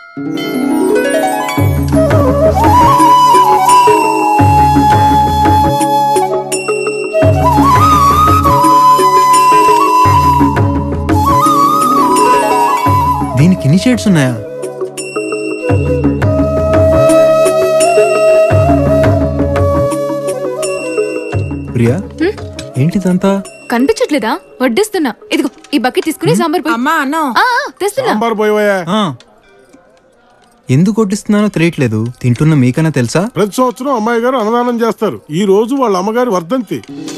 దీనికి ఇన్ని షేడ్స్ ఉన్నాయా ప్రియా ఏంటిదంతా కనిపించట్లేదా వడ్డిస్తున్నా ఇదిగో ఈ బకెట్ తీసుకుని సాంబార్ పోయి అమ్మా అన్నం ఆ, ఆ, తెస్తున్నా సాంబార్ పోయిపోయా ఆ. ఎందుకు కొట్టిస్తున్నానో తెలియట్లేదు తింటున్న మీకన్నా తెలుసా ప్రతి సంవత్సరం అమ్మాయి గారు అన్నదానం చేస్తారు ఈ రోజు వాళ్ళ అమ్మగారి వర్ధంతి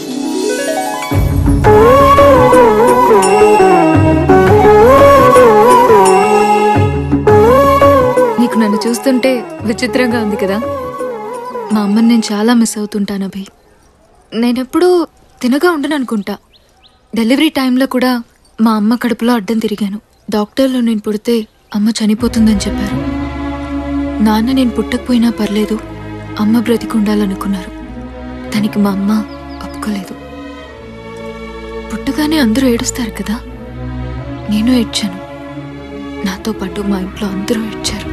నీకు నన్ను చూస్తుంటే విచిత్రంగా ఉంది కదా మా అమ్మని నేను చాలా మిస్ అవుతుంటాను అభి నేనెప్పుడు తినగా ఉండను అనుకుంటా డెలివరీ టైంలో కూడా మా అమ్మ కడుపులో అడ్డం తిరిగాను డాక్టర్లు నేను పుడితే అమ్మ చనిపోతుందని చెప్పారు నాన్న నేను పుట్టకపోయినా పర్లేదు అమ్మ బ్రతికుండాలనుకున్నారు దానికి మా అమ్మ ఒప్పుకోలేదు పుట్టగానే అందరూ ఏడుస్తారు కదా నేను ఏడ్చాను నాతో పాటు మా ఇంట్లో అందరూ ఇచ్చారు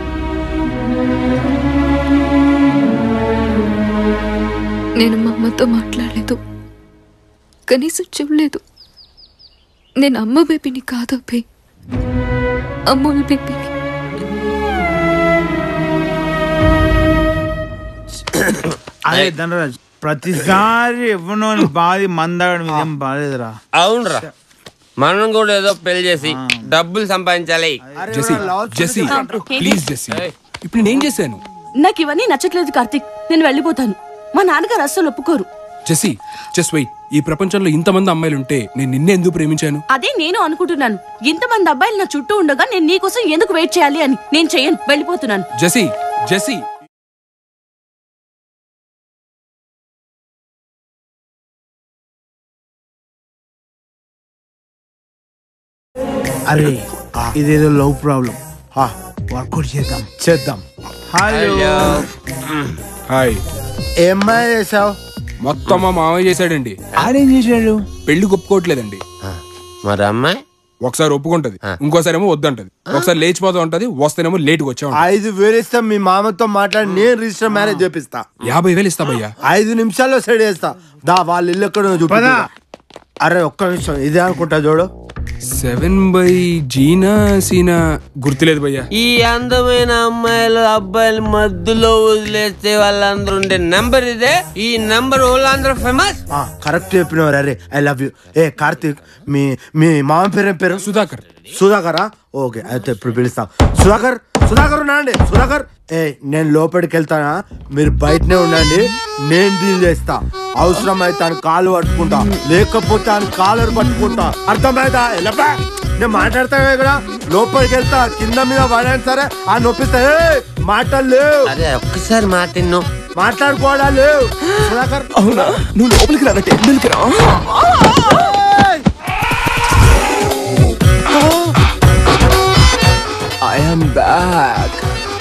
నేను మా అమ్మతో మాట్లాడలేదు కనీసం చూడలేదు నేను అమ్మ బేబీని కాదు అబ్బే అమ్మోళ్ళ బేబీని అదే ధనరాజ్ ప్రతిసారి ఇవ్వను అని బాధి మందాడు మీద ఏం బాధలేదురా అవునరా మనం కూడా ఏదో పెళ్లి చేసి డబ్బులు సంపాదించాలి జెసి జెసి ప్లీజ్ జెసి ఇప్పుడు నేనేం చేశాను నాకు ఇవన్నీ నచ్చట్లేదు కార్తిక్ నేను వెళ్ళిపోతాను మా నాన్నగారు అస్సలు ఒప్పుకోరు జెసి జస్ట్ వెయిట్ ఈ ప్రపంచంలో ఇంతమంది అమ్మాయిలు ఉంటే నేను నిన్నే ఎందుకు ప్రేమించాను అదే నేను అనుకుంటున్నాను ఇంతమంది అబ్బాయిలు నా చుట్టూ ఉండగా నేను నీకోసం ఎందుకు వెయిట్ చేయాలి అని నేను చెయ్యను వెళ్ళిపోతున్నాను జెసి జెసి అరే ఇదేదో లవ్ ప్రాబ్లం వర్కౌట్ చేద్దాం చేద్దాం హలో హాయ్ ఏమ్మా చేసావు మొత్తం మా మామయ్య చేశాడండి ఆడేం చేశాడు పెళ్లి ఒప్పుకోవట్లేదండి మరి అమ్మాయి ఒకసారి ఒప్పుకుంటది ఇంకోసారి ఏమో వద్దంటది ఒకసారి లేచిపోతా ఉంటది వస్తేనేమో లేట్గా వచ్చా ఐదు వేలు ఇస్తా మీ మామతో మాట్లాడి నేను రిజిస్టర్ మ్యారేజ్ చేపిస్తా యాభై వేలు ఇస్తా భయ్యా ఐదు నిమిషాల్లో సెట్ చేస్తా దా వాళ్ళ ఇల్లు ఎక్కడ చూపి అరే ఒక్క నిమిషం ఇదే అనుకుంటా చూడు సెవెన్ బై జీనా సీనా గుర్తులేదు భయ్యా ఈ అందమైన అమ్మాయిలు అబ్బాయిల మధ్యలో వదిలేస్తే వాళ్ళందరూ ఉండే నంబర్ ఇదే ఈ నంబర్ వాళ్ళందరూ ఫేమస్ ఆ, కరెక్ట్ చెప్పినవారు అరే ఐ లవ్ యూ ఏ కార్తీక్ మీ మీ మామ పేరు ఏం పేరు సుధాకర్ సుధాకరా ఓకే అయితే ఇప్పుడు పిలుస్తాం సుధాకర్ సుధాకర్ ఉన్నాండి సుధాకర్ ఏ నేను లోపలికి వెళ్తానా మీరు బయటనే ఉండండి నేను డీల్ చేస్తా అవసరం అయితే ఆయన కాలు పట్టుకుంటా లేకపోతే ఆయన కాలర్ పట్టుకుంటా అర్థమైందా ఎల్లబ్బా నేను మాట్లాడతా ఇక్కడ లోపలికి వెళ్తా కింద మీద పడాను సరే ఆ నొప్పిస్తా ఏ మాటలు లేవు అదే ఒక్కసారి మాట మాట్లాడుకోవడాలు లేవు సుధాకర్ అవునా నువ్వు లోపలికి రా టెంపుల్కి రా ఐ am బ్యాక్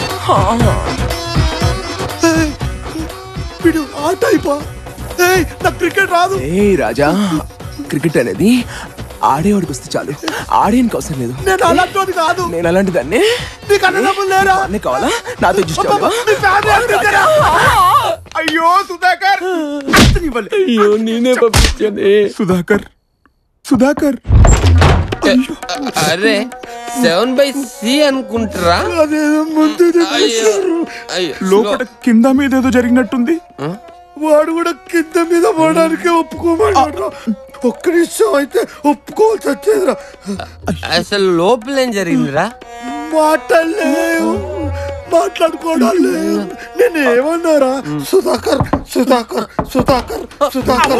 వీడు ఆ టైపా ఏయ్ నాకు క్రికెట్ రాదు ఏ రాజా క్రికెట్ అనేది ఆడేవాడికి వస్తే చాలు ఆడేయడానికి అవసరం లేదు నేను అలాంటి కాదు నేను అలాంటి దాన్ని నీకు అన్నదమ్ములు లేరా అన్నీ కావాలా నాతో అడ్జస్ట్ అవ్వవా? మీ ఫ్యామిలీ అంతేనా? అయ్యో సుధాకర్ ఇవ్వలే. అయ్యో నేనే పంపించానే సుధాకర్ సుధాకర్ అరే సెవెన్ బై సి అనుకుంటారా అదేదో ముందు అయ్యో అయ్యో లోపల కింద మీద ఏదో జరిగినట్టుంది వాడు కూడా కింద మీద పోవడానికి ఒప్పుకోమన్నాడు ఒక్క నిమిషం అయితే ఒప్పుకోవాల్సి వచ్చేదిరా అసలు లోపల ఏం జరిగిందిరా మాటలేవు మాట్లాడుకోవడం లేవు నేను ఏమన్నారా సుధాకర్ సుధాకర్ సుధాకర్ సుధాకర్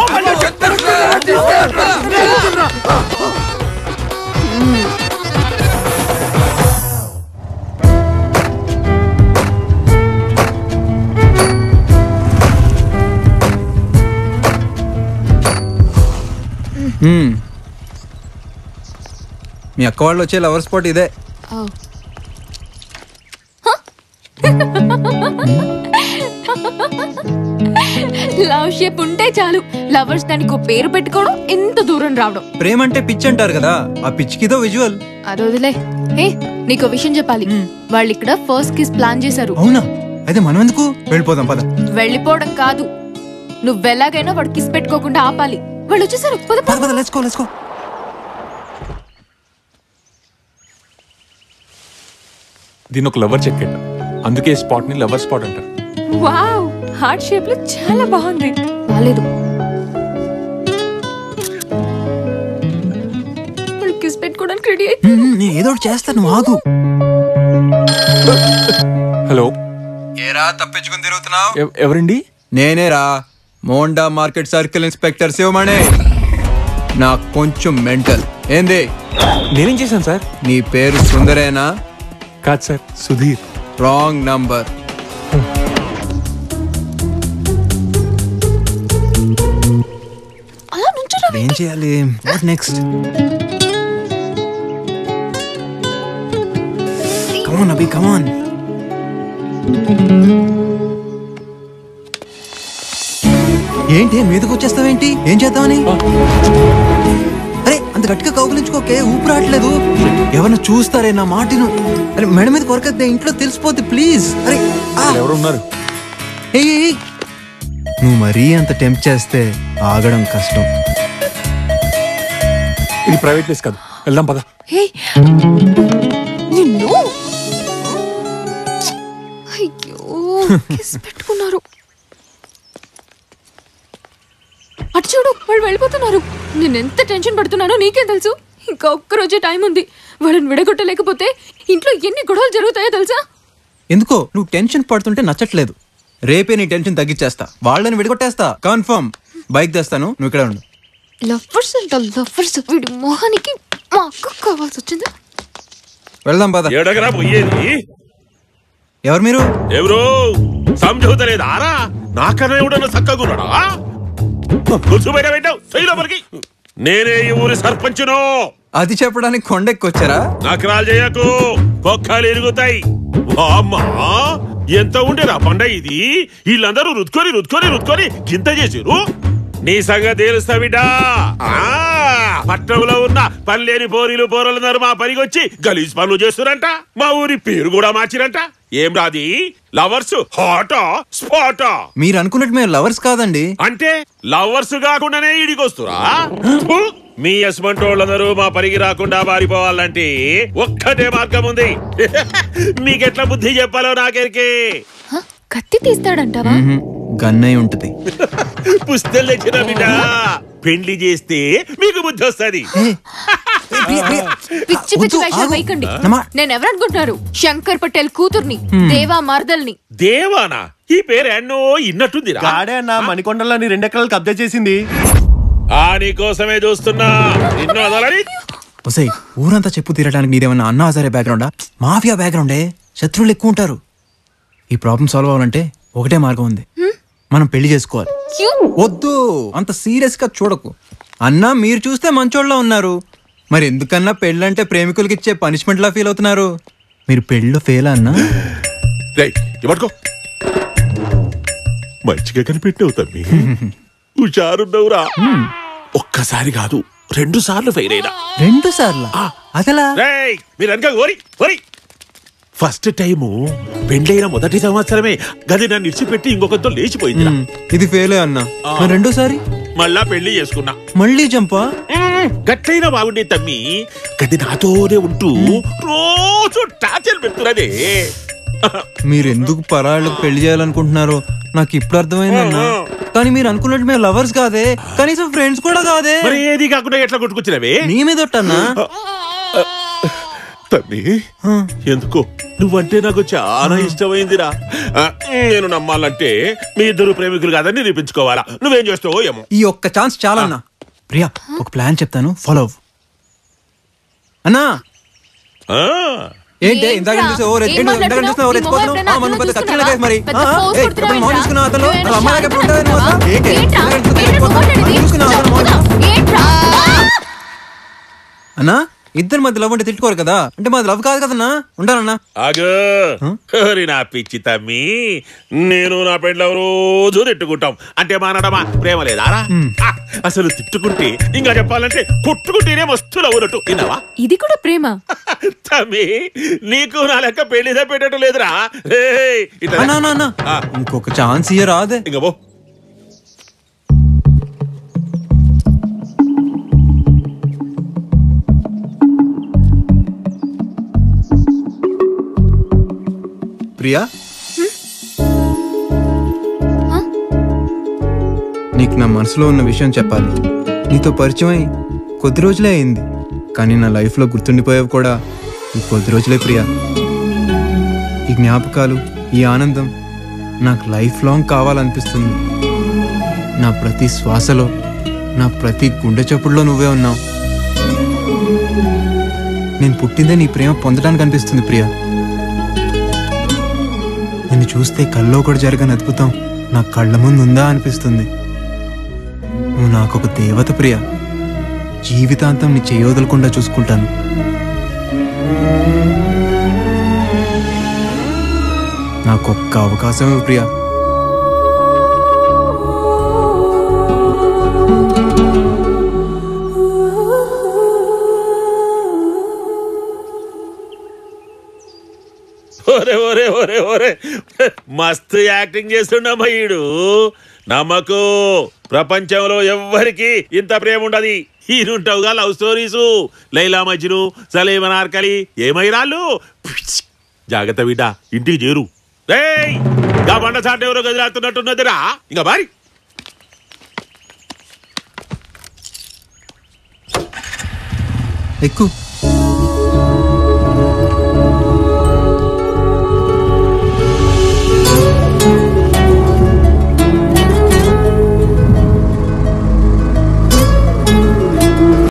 హ్మ్. మీ అక్క వాళ్ళు వచ్చే లవర్ స్పాట్ ఇదే లవ్ షేప్ ఉంటే చాలు లవర్స్ దానికి ఒక పేరు పెట్టుకోవడం ఎంత దూరం రావడం ప్రేమ అంటే పిచ్ అంటారు కదా ఆ పిచ్చికిదో విజువల్ అది వదిలే ఏ నీకు విషయం చెప్పాలి వాళ్ళు ఇక్కడ ఫస్ట్ కిస్ ప్లాన్ చేశారు అవునా అయితే మనం ఎందుకు వెళ్ళిపోదాం పద వెళ్ళిపోవడం కాదు నువ్వెలాగైనా వాడు కిస్ పెట్టుకోకుండా ఆపాలి వాళ్ళు వచ్చేసారు పద పద పద లెట్స్ గో లెట్స్ గో దీని ఒక లవర్ చెక్కెట్ అందుకే ఈ స్పాట్ ని లవర్ స్పాట్ అంటారు వావ్ హార్ట్ షేప్ లో చాలా బాగుంది బాలేదు వాళ్ళు కిస్ పెట్టుకోవడానికి రెడీ అయి నేను ఏదో ఒకటి చేస్తాను నువ్వు ఆగు హలో ఏరా తప్పించుకుని తిరుగుతున్నావు ఎవ- ఎవరండి నేనేరా Monda market circle inspector Sivamani నాకు కొంచెం మెంటల్ ఏంది నేనేం చేశాను సార్ నీ పేరు సుందరేనా కాదు సార్ సుధీర్ రాంగ్ నంబర్ అలా నుంచోరా ఏం చేయాలి వాట్ నెక్స్ట్ కమాన్ అభి కమాన్ ఏంటి మీదకి వచ్చేస్తావేంటి ఏం చేద్దామని అరే అంత గట్టిగా కౌగులించుకోకే ఊపిరి రావట్లేదు ఎవరిని చూస్తారే నా మాటను అరే మెడ మీద కొరకద్దే ఇంట్లో తెలిసిపోద్ది ప్లీజ్ అరే ఆ! ఎవరు ఉన్నారు ఏయ్, ఏయ్, ఏయ్. నువ్వు మరీ అంత టెంప్ చేస్తే ఆగడం కష్టం ఇది ప్రైవేట్ ప్లేస్ కాదు వెళ్దాం పద హే నిన్ను అయ్యో కిస్ పెట్టుకున్నారు అటు చూడు వాళ్ళు వెళ్ళిపోతున్నారు నేను ఎంత టెన్షన్ పడుతున్నానో నీకేం తెలుసు ఇంకా ఒక్క రోజే టైం ఉంది వాళ్ళని విడగొట్టలేకపోతే ఇంట్లో ఎన్ని గొడవలు జరుగుతాయో తెలుసా ఎందుకో నువ్వు టెన్షన్ పడుతుంటే నచ్చట్లేదు రేపే నీ టెన్షన్ తగ్గించేస్తా వాళ్ళని విడగొట్టేస్తా కన్ఫర్మ్ బైక్ తెస్తాను నువ్వు ఇక్కడ ఉండు లవ్వర్స్ అంట లవ్వర్స్ వీడి మొహానికి మా అక్క కావాల్సి వచ్చింది వెళ్దాం పద ఎడగరా పోయేది ఎవరు మీరు ఎవరు సంజోతలేదు ఆరా నాకన్నా ఎవడన్నా చక్కగున్నాడా కూర్చో బయట పెట్టావు సైలో మనకి నేనే ఈ ఊరి సర్పంచును అది చెప్పడానికి కొండెక్కొచ్చారా నకరాలు చేయకు కుక్కలు ఎరుగుతాయి అమ్మా ఎంత ఉండేరా పండ ఇది వీళ్ళందరూ రుద్కొని రుద్కొని రుద్కొని గింత చేసిరు నీ సంగతి తెలుస్తా బిడ్డా ఆ, పట్నంలో ఉన్న పల్లెని పోరీలు పోరలందరూ మా పనికొచ్చి గలీజ్ పనులు చేస్తురంట మా ఊరి పేరు కూడా మార్చిరంట ఏం రాది లవర్స్ హాటా స్పాటా మీరు అనుకున్నట్టు మేము లవర్స్ కాదండి అంటే లవర్స్ కాకుండానే ఈడికొస్తురా ఫు! మీ యశ్మంటోళ్ళందరూ మా పనికి రాకుండా పారిపోవాలంటే ఒక్కటే మార్గం ఉంది మీకెట్లా బుద్ధి చెప్పాలో నాకెరికే హ? కత్తి తీస్తాడంటావా గన్నై ఉంటది పుస్తలు తెచ్చిన బిడ్డ పెళ్లి చేస్తే మీకు బుద్ధి వస్తుంది పిచ్చి పిచ్చి వేషాలు వేయకండి నేను ఎవరనుకుంటున్నారు శంకర్ పటేల్ కూతుర్ని దేవా మర్దల్ని దేవానా ఈ పేరు ఎన్నో ఇన్నట్టుందిరా గాడే అన్న మణికొండలోని రెండెకరాలు కబ్జా చేసింది ఆ నీకోసమే చూస్తున్నా నిన్ను వదలని ఒసై ఊరంతా చెప్పు తీరడానికి నీదేమన్నా అన్నా హజారే బ్యాక్గ్రౌండా మాఫియా బ్యాక్గ్రౌండే శత్రువులు ఎక్కువ ఉంటారు ఈ ప్రాబ్లం సాల్వ్ అవ్వాలంటే ఒకటే మార్గం ఉంది మనం పెళ్లి చేసుకోవాలి క్యూ వద్దు అంత సీరియస్ గా చూడకు అన్నా మీరు చూస్తే మంచోళ్ళ ఉన్నారు మరి ఎందుకన్నా పెళ్ళంటే ప్రేమికులకి ఇచ్చే పనిష్మెంట్ లా ఫీల్ అవుతున్నారు మీరు పెళ్ళిలో ఫెయిల్ అన్నా రేయ్, ఇవ్వడుకో మంచిగా కనిపెట్టావు తమ్మి హుషారున్నావురా ఒక్కసారి కాదు రెండు సార్లు ఫెయిల్ అయినా రెండు సార్లు అదలా రేయ్, మీరు అనక ఓరి ఓరి ఫస్ట్ టైము పెళ్ళైన మొదటి సంవత్సరమే గది నన్ను ఇడిచిపెట్టి ఇంకొకరితో లేచిపోయింది ఇది ఫెయిల్ అన్నా మరి రెండోసారి మళ్ళా పెళ్లి చేసుకున్నా మళ్ళీ జంపా గట్లయినా బాగుండే తమ్మి గది నాతోనే ఉంటూ రోజు టార్చర్ పెడుతున్నదే మీరు ఎందుకు పరాళ్ళకు పెళ్లి చేయాలనుకుంటున్నారో నాకు ఇప్పుడు అర్థమైందన్నా కానీ మీరు అనుకున్నట్టు మేము లవర్స్ కాదే కనీసం ఫ్రెండ్స్ కూడా కాదే మరి ఏది కాకుండా ఎట్లా కొట్టుకొచ్చినవే నీ మీద ఒట్టన్నా తమ్మి ఎందుకో నువ్వంటే నాకు చాలా ఇష్టమైందిరా ఆ, నేను నమ్మాలంటే మీ ఇద్దరు ప్రేమికులు కాదని నిరూపించుకోవాలా నువ్వేం చేస్తావో ఏమో ఈ ఒక్క ఛాన్స్ చాలన్నా ప్రియా ఒక ప్లాన్ చెప్తాను ఫాలో అవ్వు అన్నా ఆ, ఏంటి ఇందాక చూస్తే ఓ రెచ్చి ఏం ఇందాక చూస్తే ఓ రెచ్చిపోతున్నావు ఆ, మనం పెద్ద కత్తిలా కేసు మరి పెద్ద ఆ, ఫోర్స్ ఏయ్, కొడుతున్నావా ఎప్పుడు మౌన్ చూసుకున్నావు అతను ఏంటి? అసలు అమ్మాయిలాగా ఎప్పుడు ఉంటావు నువ్వు అసలు? ఏంటి? ఏంట్రా? ఇందాక చూస్తే ఏంట్రా రెచ్చిపోతున్నావు. మాట్లాడేది? మౌన్ చూసుకున్నావా అతను మౌన్? ఏంట్రా? అన్నా ఇద్దరు మధ్య లవ్ అంటే తిట్టుకోరు కదా అంటే మాది లవ్ కాదు కదన్నా ఉండాలన్నా ఆగు ఓరి నా పిచ్చి తమ్మి నేను నా పెండ్ల రోజు తిట్టుకుంటాం అంటే మానడమా ప్రేమ లేదారా ఆ, అసలు తిట్టుకుంటే ఇంకా చెప్పాలంటే కొట్టుకుంటేనే మస్తు లవ్వునట్టు విన్నావా ఇది కూడా ప్రేమ తమ్మి నీకు నా లెక్క పెళ్లి తప్పేటట్టు లేదురా ఏయ్, ఇట్లా రా. అన్నా అన్నా, అన్నా ఆ, ఇంకొక ఛాన్స్ ఇయ్య రాదే ఇంక పో ప్రియా నీకు నా మనసులో ఉన్న విషయం చెప్పాలి నీతో పరిచయం అయి కొద్ది రోజులే అయింది కానీ నా లైఫ్లో గుర్తుండిపోయేవి కూడా ఈ కొద్ది రోజులే ప్రియా ఈ జ్ఞాపకాలు ఈ ఆనందం నాకు లైఫ్ లాంగ్ కావాలనిపిస్తుంది నా ప్రతి శ్వాసలో నా ప్రతి గుండె చప్పుడులో నువ్వే ఉన్నావు నేను పుట్టిందే నీ ప్రేమ పొందడానికి అనిపిస్తుంది ప్రియా నిన్ను చూస్తే కల్లో కూడా జరగని అద్భుతం నా కళ్ళ ముందు ఉందా అనిపిస్తుంది నువ్వు నాకొక దేవత ప్రియ జీవితాంతం నీ చేయవదలకుండా చూసుకుంటాను నాకొక్క అవకాశం ఇవ్వు ప్రియా ఒరే ఒరే ఒరే ఒరే మస్తు యాక్టింగ్ చేస్తుండమ్మా ఈడు నమ్మకు ప్రపంచంలో ఎవ్వరికి ఇంత ప్రేమ ఉండదు ఈయనుంటావుగా లవ్ స్టోరీసు లైలా మజ్ను సలీమన్ ఆర్కలి ఏమైరాళ్ళు జాగ్రత్త బిడ్డ ఇంటికి చేరు రేయ్ గా బండ చాట ఎవరో గదిలాడుతున్నట్టున్నదిరా ఇంకా బారి ఎక్కువ